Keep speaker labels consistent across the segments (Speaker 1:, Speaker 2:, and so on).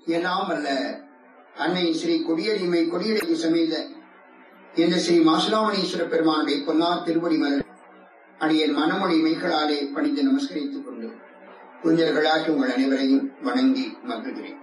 Speaker 1: எல்லாம் அல்ல அன்னை ஸ்ரீ கொடியடிமை கொடியடி சமேத என்ற ஸ்ரீ மாசுலாமணீஸ்வர பெருமானுடைய பொன்னார் திருவடி மலர் அடியன் மனமொழி மெய்களாலே பணிந்து நமஸ்கரித்துக் கொண்டு குஞ்சர்களாகி உங்கள் அனைவரையும் வணங்கி மகிழ்கிறேன்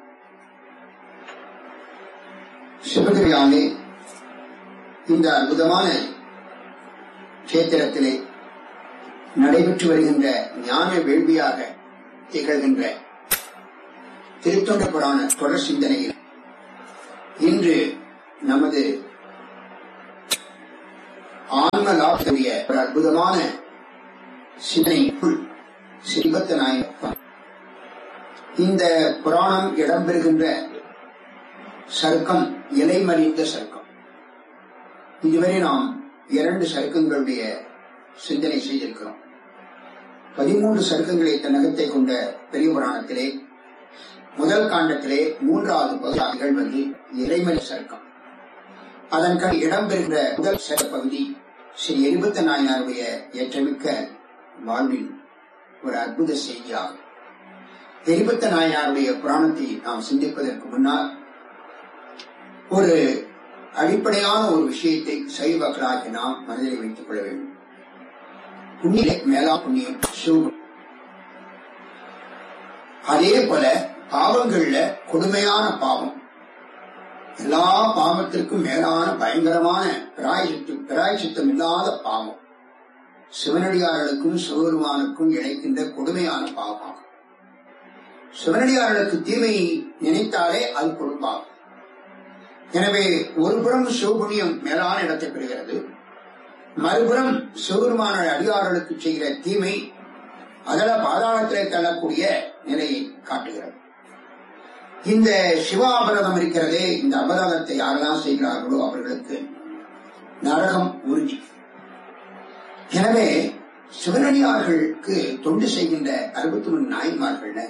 Speaker 1: சிவகிரியாலே இந்த அற்புதமான கஷேத்திரத்திலே நடைபெற்று வருகின்ற ஞான வேள்வியாக திகழ்கின்ற திருத்தொண்ட புராண தொடர் சிந்தனையில் இன்று நமது ஆன்ம லாபத்துடைய ஒரு அற்புதமான சிந்தனைக்குள் சிவத்த நாயகம் இந்த புராணம் இடம்பெறுகின்ற சர்க்கம் இலைமறிந்த சர்க்கம் இதுவரை நாம் இரண்டு சர்க்கங்களுடைய சிந்தனை செய்திருக்கிறோம் பதிமூன்று சர்க்கங்களை தன்னகத்தை கொண்ட பெரிய புராணத்திலே முதல் காண்டத்திலே மூன்றாவது பகுதியாக நிகழ்வது இறைமணி சர்க்கம் அதன் கண் இடம்பெறுகிற முதல் சர பகுதி ஸ்ரீ எரிபத்த நாயனாருடைய ஏற்றமிக்க வாழ்வின் ஒரு அற்புத செய்தியாகும் எரிபத்த நாயனாருடைய புராணத்தை நாம் சிந்திப்பதற்கு முன்னால் ஒரு அடிப்படையான ஒரு விஷயத்தை சைவக்களாகி நாம் மனதில் வைத்துக் கொள்ள வேண்டும் புண்ணிய மேலா புண்ணியம் சிவம் அதே போல பாவங்கள்ல கொடுமையான பாவம் எல்லா பாவத்திற்கும் மேலான பயங்கரமான பிராயசித்தம் பிராயசித்தம் இல்லாத பாவம் சிவனடியார்களுக்கும் சிவபெருமானுக்கும் இணைக்கின்ற கொடுமையான பாவமாகும் சிவனடியார்களுக்கு தீமையை நினைத்தாலே அது கொடுப்பாகும் எனவே ஒருபுறம் சிவபுண்ணியம் மேலான இடத்தை பெறுகிறது மறுபுறம் சிவபெருமான அடியார்களுக்கு செய்கிற தீமை அதல பாதாளத்திலே தள்ளக்கூடிய நிலையை காட்டுகிறது இந்த சிவ அபராதம் இருக்கிறதே இந்த அபராதத்தை யாரெல்லாம் செய்கிறார்களோ அவர்களுக்கு நரகம் உறுதி எனவே சிவனடியார்களுக்கு தொண்டு செய்கின்ற அறுபத்தி மூணு நாயன்மார்கள்ல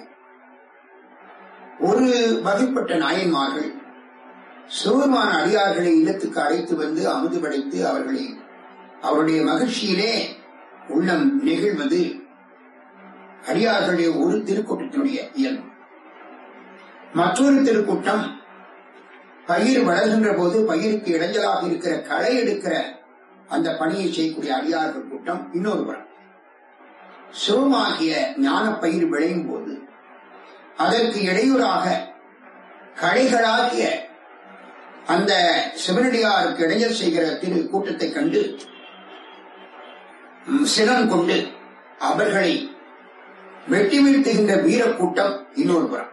Speaker 1: ஒரு வகைப்பட்ட நாயன்மார்கள் சிவபெருமான அடியார்களை இல்லத்துக்கு அழைத்து வந்து அமுது படைத்து அவர்களை அவருடைய மகிழ்ச்சியிலே உள்ளம் நெகிழ்வது அடியார்களுடைய ஒரு திருக்கூட்டத்தினுடைய இயல்பு மற்றொரு திருக்கூட்டம் பயிர் வளர்கின்ற போது பயிருக்கு இடைஞ்சலாக இருக்கிற களை எடுக்கிற அந்த பணியை செய்யக்கூடிய அடியார்கள் கூட்டம் இன்னொரு புறம் சிவமாகிய ஞான பயிர் விளையும் போது அதற்கு இடையூறாக களைகளாகிய அந்த சிவனடியாருக்கு இடைஞ்சல் செய்கிற திரு கூட்டத்தை கண்டு சினம் கொண்டு அவர்களை வெட்டி வீழ்த்துகின்ற வீர கூட்டம் இன்னொரு புறம்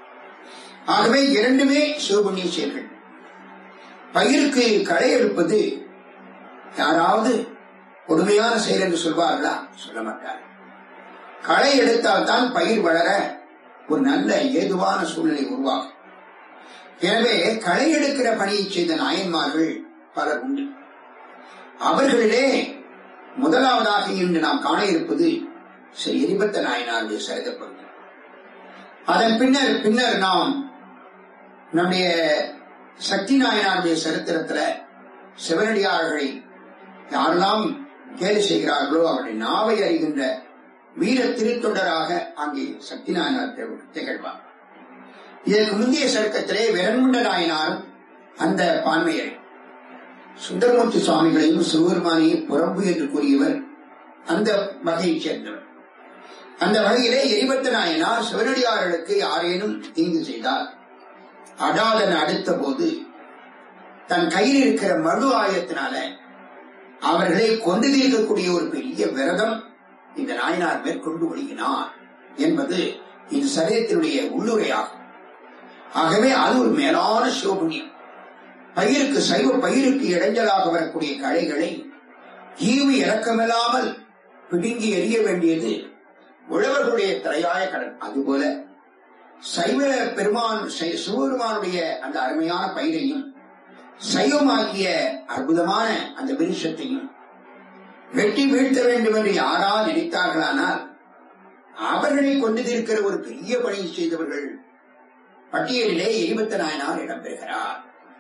Speaker 1: ஆகவே இரண்டுமே சிவபுண்ணிய செயல்கள் பயிருக்கு களை எடுப்பது யாராவது கொடுமையான செயல் என்று சொல்வார்களா சொல்ல மாட்டார் களை எடுத்தால் தான் பயிர் வளர ஒரு நல்ல ஏதுவான சூழ்நிலை உருவாகும் எனவே களை எடுக்கிற பணியை செய்த நாயன்மார்கள் பலர் உண்டு அவர்களிலே முதலாவதாக இன்று நாம் காண இருப்பது ஸ்ரீ எரிபத்த நாயனாருடைய சரித பகுதி அதன் பின்னர் பின்னர் நாம் நம்முடைய சக்தி நாயனாருடைய சரித்திரத்துல சிவனடியார்களை யாரெல்லாம் கேலி செய்கிறார்களோ அவருடைய நாவை அறிகின்ற வீர திருத்தொடராக அங்கே சக்தி நாயனார் திகழ்வார் இதற்கு முந்தைய சருக்கத்திலே வெரண்முண்ட நாயனாரும் அந்த பான்மையரை சுந்தரமூர்த்தி சுவாமிகளையும் சிவபெருமானையும் புறம்பு என்று கூறியவர் அந்த வகையைச் சேர்ந்தவர் அந்த வகையிலே எரிபத்த நாயனார் சிவனடியார்களுக்கு யாரேனும் தீங்கு செய்தால் அடாதன் அடுத்த போது தன் கையில் இருக்கிற மழு ஆயத்தினால அவர்களை கொண்டு தீர்க்கக்கூடிய ஒரு பெரிய விரதம் இந்த நாயனார் மேற்கொண்டு ஒழுகினார் என்பது இந்த சரீரத்தினுடைய உள்ளுரையாகும் ஆகவே அது ஒரு மேலான சிவபுண்ணியம் பயிருக்கு சைவ பயிருக்கு இடைஞ்சலாக வரக்கூடிய களைகளை ஈவு இறக்கமில்லாமல் பிடுங்கி எறிய வேண்டியது உழவர்களுடைய தலையாய கடன் அதுபோல சைவ பெருமான் சிவபெருமானுடைய அந்த அருமையான பயிரையும் சைவமாகிய அற்புதமான அந்த விருஷத்தையும் வெட்டி வீழ்த்த வேண்டும் என்று யாரா நினைத்தார்களானால் அவர்களை கொண்டு தீர்க்கிற ஒரு பெரிய பணியை செய்தவர்கள் பட்டியலிலே எரிபத்த நாயனார் இடம்பெறுகிறார்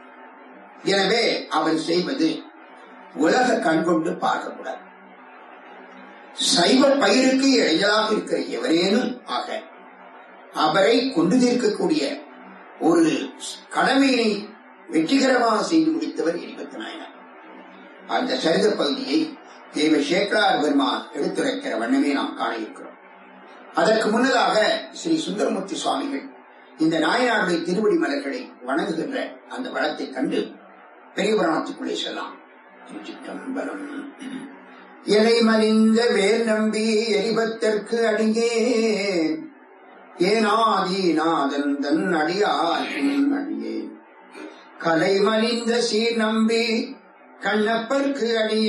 Speaker 1: எனவே அவர் செய்வது உலக கண்கொண்டு பார்க்கக்கூடாது சைவ பயிருக்கு இடைஞ்சலாக இருக்கிற எவரேனும் ஆக அவரை கொண்டு தீர்க்கக்கூடிய ஒரு கடமையை வெற்றிகரமாக செய்து முடித்தவர் எரிபத்து நாயனார் அந்த சரித பகுதியை தெய்வ சேக்கரார் பெருமான் எடுத்துரைக்கிற வண்ணமே நாம் காண இருக்கிறோம் அதற்கு முன்னதாக ஸ்ரீ சுந்தரமூர்த்தி சுவாமிகள் இந்த நாயனாருடைய திருவடி மலர்களை வணங்குகின்ற அந்த வளத்தை கண்டு பெரிய புராணத்துக்குள்ளே செல்லாம் திருச்சிற்றம்பலம் இலை மலிந்த வேல் நம்பி எரிபத்தற்கு அடியே ஏனாதீநாதன் தன் அடியாரின் அடியே கலை மலிந்த சீர் நம்பி கண்ணப்பர்க்கு அடியே